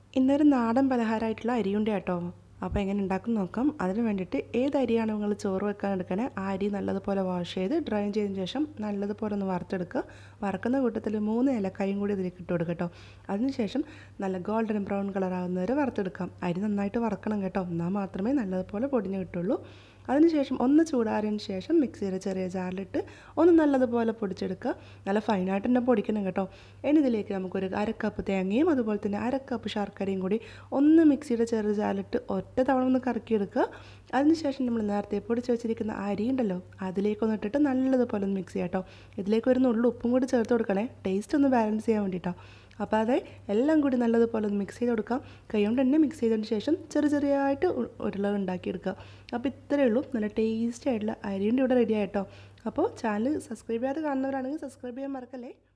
ഇന്നൊരു നാടൻ പലഹാരമായിട്ടുള്ള അരിയുണ്ട കേട്ടോ അപ്പോൾ എങ്ങനെ ഉണ്ടാക്കും നോക്കാം അതിന് വേണ്ടിയിട്ട് ഏത് അരിയാണ് നിങ്ങൾ ചോറ് വെക്കാൻ എടുക്കണേ ആ അരി നല്ലതുപോലെ വാഷ് ചെയ്ത് ഡ്രൈൻ ചെയ്തതിന് ശേഷം നല്ലതുപോലെ ഒന്ന് വറുത്തെടുക്കുക വറക്കുന്ന കൂട്ടത്തിൽ മൂന്ന് ഇലക്കായും കൂടി ഇതിലേക്ക് ഇട്ട് കൊടുക്കുക കേട്ടോ അതിനുശേഷം നല്ല ഗോൾഡൻ ബ്രൗൺ കളർ ആകുന്നവരെ വറുത്തെടുക്കാം അരി നന്നായിട്ട് വറക്കണം കേട്ടോ എന്നാൽ മാത്രമേ നല്ലതുപോലെ പൊടിഞ്ഞ് കിട്ടുള്ളൂ അതിനുശേഷം ഒന്ന് ചൂടാറിയതിന് ശേഷം മിക്സിയുടെ ചെറിയ ജാറിലിട്ട് ഒന്ന് നല്ലതുപോലെ പൊടിച്ചെടുക്കുക നല്ല ഫൈനായിട്ട് തന്നെ പൊടിക്കണം കേട്ടോ ഇനി ഇതിലേക്ക് നമുക്കൊരു അരക്കപ്പ് തേങ്ങയും അതുപോലെ തന്നെ അരക്കപ്പ് ശർക്കരയും കൂടി ഒന്ന് മിക്സിയുടെ ചെറിയ ജാറിലിട്ട് ഒറ്റ തവണ ഒന്ന് കറക്കിയെടുക്കുക അതിനുശേഷം നമ്മൾ നേരത്തെ പൊടിച്ച് വെച്ചിരിക്കുന്ന അരി ഉണ്ടല്ലോ അതിലേക്കൊന്ന് ഇട്ടിട്ട് നല്ലതുപോലെ ഒന്ന് മിക്സ് ചെയ്യാം കേട്ടോ ഇതിലേക്ക് ഒരു നുള്ളു ഉപ്പും കൂടി ചേർത്ത് കൊടുക്കണേ ടേസ്റ്റ് ഒന്ന് ബാലൻസ് ചെയ്യാൻ വേണ്ടിയിട്ടോ അപ്പോൾ അത് എല്ലാം കൂടി നല്ലതുപോലെ ഒന്ന് മിക്സ് ചെയ്ത് കൊടുക്കാം കൈ കൊണ്ട് തന്നെ മിക്സ് ചെയ്തതിന് ശേഷം ചെറിയ ചെറിയതായിട്ട് ഉരുള ഉണ്ടാക്കിയെടുക്കുക അപ്പോൾ ഇത്രയേ ഉള്ളൂ നല്ല ടേസ്റ്റി ആയിട്ടുള്ള അരിയുടെ ഇവിടെ റെഡി ആയിട്ടോ അപ്പോൾ ചാനൽ സബ്സ്ക്രൈബ് ചെയ്യാതെ കാണുന്നവരാണെങ്കിൽ സബ്സ്ക്രൈബ് ചെയ്യാൻ മറക്കല്ലേ